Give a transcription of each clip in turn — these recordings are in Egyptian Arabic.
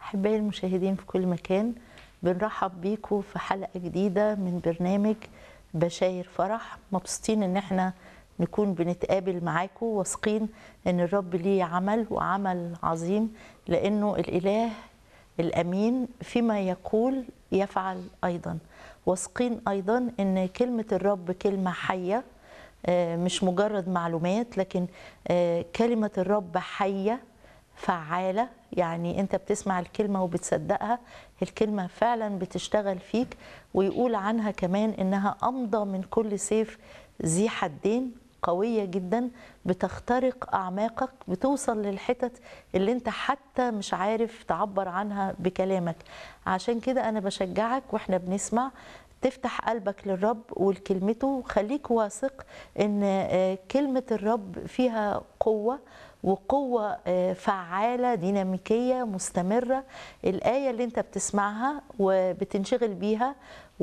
أحبائي المشاهدين في كل مكان بنرحب بيكم في حلقة جديدة من برنامج بشاير فرح مبسوطين إن احنا نكون بنتقابل معاكم واثقين إن الرب ليه عمل وعمل عظيم لأنه الإله الأمين فيما يقول يفعل أيضا واثقين أيضا إن كلمة الرب كلمة حية آه، مش مجرد معلومات لكن آه، كلمة الرب حية فعالة يعني انت بتسمع الكلمة وبتصدقها الكلمة فعلا بتشتغل فيك ويقول عنها كمان انها امضى من كل سيف ذي حدين قوية جدا بتخترق أعماقك بتوصل للحتت اللي انت حتى مش عارف تعبر عنها بكلامك عشان كده أنا بشجعك وإحنا بنسمع تفتح قلبك للرب ولكلمته وخليك واثق ان آه، كلمة الرب فيها قوة وقوة آه، فعالة ديناميكية مستمرة الآية اللي انت بتسمعها وبتنشغل بيها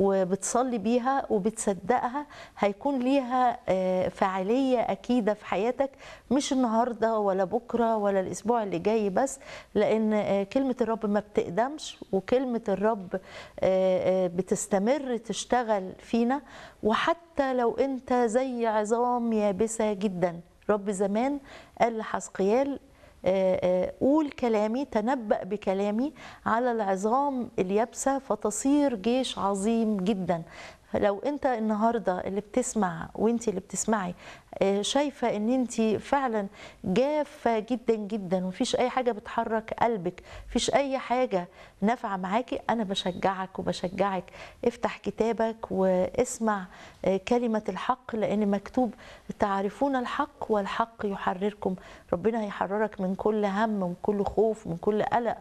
وبتصلي بيها وبتصدقها هيكون ليها آه، فاعلية أكيدة في حياتك مش النهاردة ولا بكرة ولا الأسبوع اللي جاي بس لأن آه، كلمة الرب ما بتقدمش وكلمة الرب آه، آه، بتستمر تشتغل فينا وحتى لو أنت زي عظام يابسة جدا رب زمان قال لحزقيال آه، آه، قول كلامي تنبأ بكلامي على العظام اليابسة فتصير جيش عظيم جدا لو انت النهارده اللي بتسمع وانت اللي بتسمعي آه، شايفه ان انت فعلا جافه جدا جدا ومفيش اي حاجه بتحرك قلبك مفيش اي حاجه نافعه معاكي انا بشجعك وبشجعك افتح كتابك واسمع آه، كلمه الحق لان مكتوب تعرفون الحق والحق يحرركم ربنا هيحررك من كل هم ومن كل خوف ومن كل قلق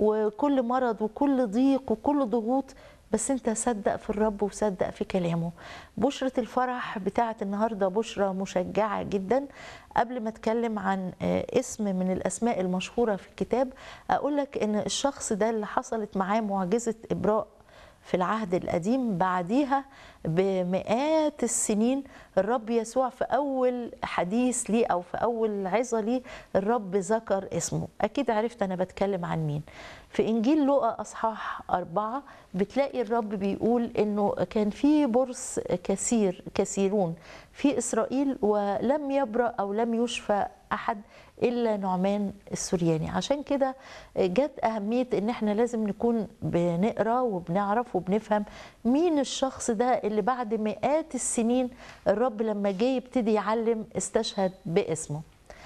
وكل مرض وكل ضيق وكل ضغوط بس انت صدق في الرب وصدق في كلامه بشرة الفرح بتاعت النهاردة بشرة مشجعة جدا قبل ما اتكلم عن آه، اسم من الاسماء المشهورة في الكتاب اقول لك ان الشخص ده اللي حصلت معاه معجزة ابراء في العهد القديم بعديها بمئات السنين الرب يسوع في أول حديث ليه أو في أول عظة ليه الرب ذكر اسمه أكيد عرفت أنا بتكلم عن مين في إنجيل لوقا أصحاح أربعة بتلاقي الرب بيقول إنه كان في برص كثير كثيرون في إسرائيل ولم يبرأ أو لم يشفى أحد الا نعمان السورياني عشان كده جت اهميه ان احنا لازم نكون بنقرا وبنعرف وبنفهم مين الشخص ده اللي بعد مئات السنين الرب لما جه يبتدي يعلم استشهد باسمه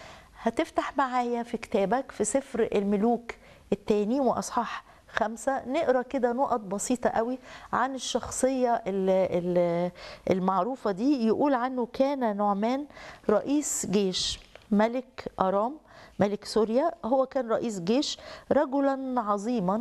هتفتح معايا في كتابك في سفر الملوك الثاني واصحاح خمسة نقرا كده نقط بسيطة قوي عن الشخصية ال- ال- المعروفة دي يقول عنه كان نعمان رئيس جيش ملك أرام ملك سوريا هو كان رئيس جيش رجلا عظيما